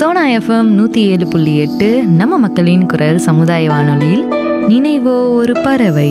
Sona FM நூற்றி ஏழு புள்ளி எட்டு நம்ம மக்களின் குரல் சமுதாய வானொலியில் நினைவோ ஒரு பறவை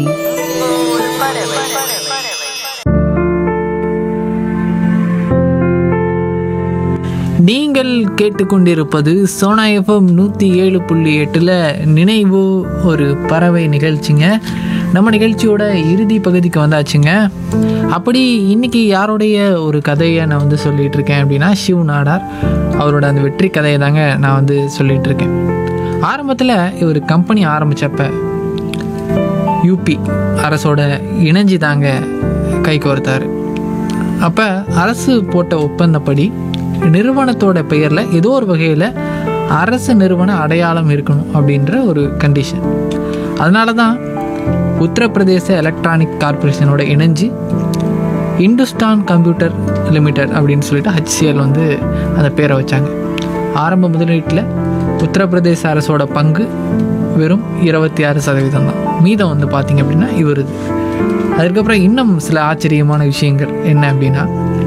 நீங்கள் கேட்டுக்கொண்டிருப்பது சோனா எஃப்எம் நூற்றி ஏழு புள்ளி எட்டில் நினைவு ஒரு பறவை நிகழ்ச்சிங்க நம்ம நிகழ்ச்சியோட இறுதி பகுதிக்கு வந்தாச்சுங்க அப்படி இன்னைக்கு யாருடைய ஒரு கதையை நான் வந்து சொல்லிட்டு இருக்கேன் அப்படின்னா சிவ் நாடார் அவரோட அந்த வெற்றி கதையை தாங்க நான் வந்து சொல்லிட்டு இருக்கேன் ஆரம்பத்தில் இவர் கம்பெனி ஆரம்பித்தப்ப யூபி அரசோட இணைஞ்சி தாங்க கை கோர்த்தாரு அப்போ அரசு போட்ட ஒப்பந்தப்படி நிறுவனத்தோட பெயரில் ஏதோ ஒரு வகையில் அரசு நிறுவன அடையாளம் இருக்கணும் அப்படின்ற ஒரு கண்டிஷன் அதனால தான் உத்தரப்பிரதேச எலக்ட்ரானிக் கார்ப்பரேஷனோட இணைஞ்சு இந்துஸ்தான் கம்ப்யூட்டர் லிமிடெட் அப்படின்னு சொல்லிட்டு ஹச்சிஎல் வந்து அந்த பேரை வச்சாங்க ஆரம்ப முதலீட்டில் உத்தரப்பிரதேச அரசோட பங்கு வெறும் இருபத்தி ஆறு சதவீதம் தான் மீதம் வந்து பார்த்தீங்க அப்படின்னா இவருது அதுக்கப்புறம் இன்னும் சில ஆச்சரியமான விஷயங்கள் என்ன அப்படின்னா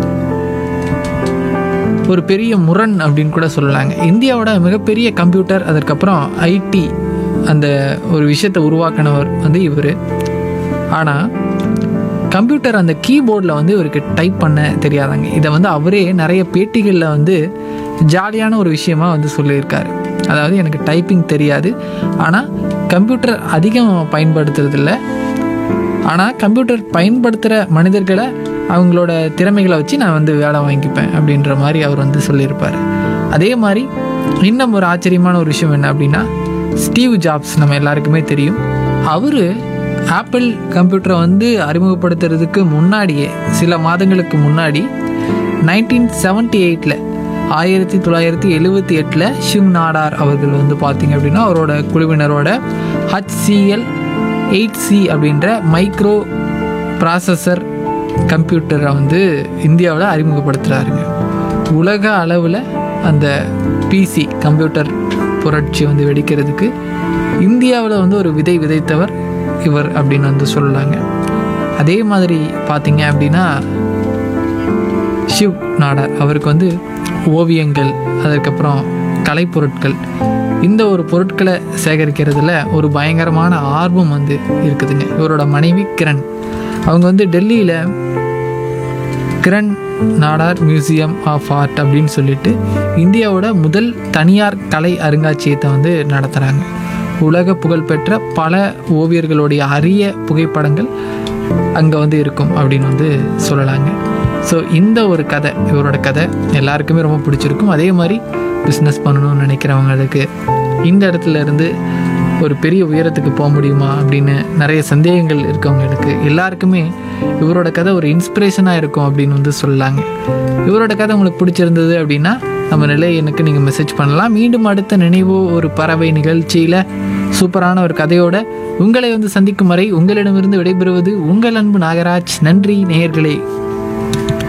ஒரு பெரிய முரண் அப்படின்னு கூட சொல்லலாங்க இந்தியாவோட மிகப்பெரிய கம்ப்யூட்டர் அதற்கப்புறம் ஐடி அந்த ஒரு விஷயத்தை உருவாக்கினவர் வந்து இவர் ஆனால் கம்ப்யூட்டர் அந்த கீபோர்டில் வந்து இவருக்கு டைப் பண்ண தெரியாதாங்க இதை வந்து அவரே நிறைய பேட்டிகளில் வந்து ஜாலியான ஒரு விஷயமா வந்து சொல்லியிருக்காரு அதாவது எனக்கு டைப்பிங் தெரியாது ஆனால் கம்ப்யூட்டர் அதிகம் பயன்படுத்துறதில்ல ஆனால் கம்ப்யூட்டர் பயன்படுத்துகிற மனிதர்களை அவங்களோட திறமைகளை வச்சு நான் வந்து வேலை வாங்கிப்பேன் அப்படின்ற மாதிரி அவர் வந்து சொல்லியிருப்பார் அதே மாதிரி இன்னும் ஒரு ஆச்சரியமான ஒரு விஷயம் என்ன அப்படின்னா ஸ்டீவ் ஜாப்ஸ் நம்ம எல்லாருக்குமே தெரியும் அவர் ஆப்பிள் கம்ப்யூட்டரை வந்து அறிமுகப்படுத்துறதுக்கு முன்னாடியே சில மாதங்களுக்கு முன்னாடி நைன்டீன் செவன்ட்டி எயிட்டில் ஆயிரத்தி தொள்ளாயிரத்தி எழுவத்தி எட்டில் ஷிவ் நாடார் அவர்கள் வந்து பார்த்தீங்க அப்படின்னா அவரோட குழுவினரோட ஹச்சிஎல் எயிட் சி அப்படின்ற மைக்ரோ ப்ராசஸர் கம்ப்யூட்டரை வந்து இந்தியாவில் அறிமுகப்படுத்துகிறாருங்க உலக அளவில் அந்த பிசி கம்ப்யூட்டர் புரட்சி வந்து வெடிக்கிறதுக்கு இந்தியாவில் வந்து ஒரு விதை விதைத்தவர் இவர் அப்படின்னு வந்து சொல்லலாங்க அதே மாதிரி பார்த்தீங்க அப்படின்னா ஷிவ் நாடார் அவருக்கு வந்து ஓவியங்கள் அதுக்கப்புறம் கலைப்பொருட்கள் இந்த ஒரு பொருட்களை சேகரிக்கிறதுல ஒரு பயங்கரமான ஆர்வம் வந்து இருக்குதுங்க இவரோட மனைவி கிரண் அவங்க வந்து டெல்லியில் Kiran Nadar museum of art அப்படின்னு சொல்லிட்டு இந்தியாவோட முதல் தனியார் கலை அருங்காட்சியகத்தை வந்து நடத்துகிறாங்க உலக புகழ்பெற்ற பல ஓவியர்களுடைய அரிய புகைப்படங்கள் அங்கே வந்து இருக்கும் அப்படின்னு வந்து சொல்லலாங்க ஸோ இந்த ஒரு கதை இவரோட கதை எல்லாருக்குமே ரொம்ப பிடிச்சிருக்கும் அதே மாதிரி பிஸ்னஸ் பண்ணணும்னு நினைக்கிறவங்களுக்கு இந்த இடத்துல இருந்து ஒரு பெரிய உயரத்துக்கு போக முடியுமா அப்படின்னு நிறைய சந்தேகங்கள் இருக்கவங்களுக்கு எல்லாருக்குமே இவரோட கதை ஒரு இன்ஸ்பிரேஷனாக இருக்கும் அப்படின்னு வந்து சொல்லலாங்க இவரோட கதை உங்களுக்கு பிடிச்சிருந்தது அப்படின்னா நம்ம நிலை எனக்கு நீங்கள் மெசேஜ் பண்ணலாம் மீண்டும் அடுத்த நினைவோ ஒரு பறவை நிகழ்ச்சியில் சூப்பரான ஒரு கதையோட உங்களை வந்து சந்திக்கும் வரை உங்களிடமிருந்து விடைபெறுவது உங்கள் அன்பு நாகராஜ் நன்றி நேயர்களே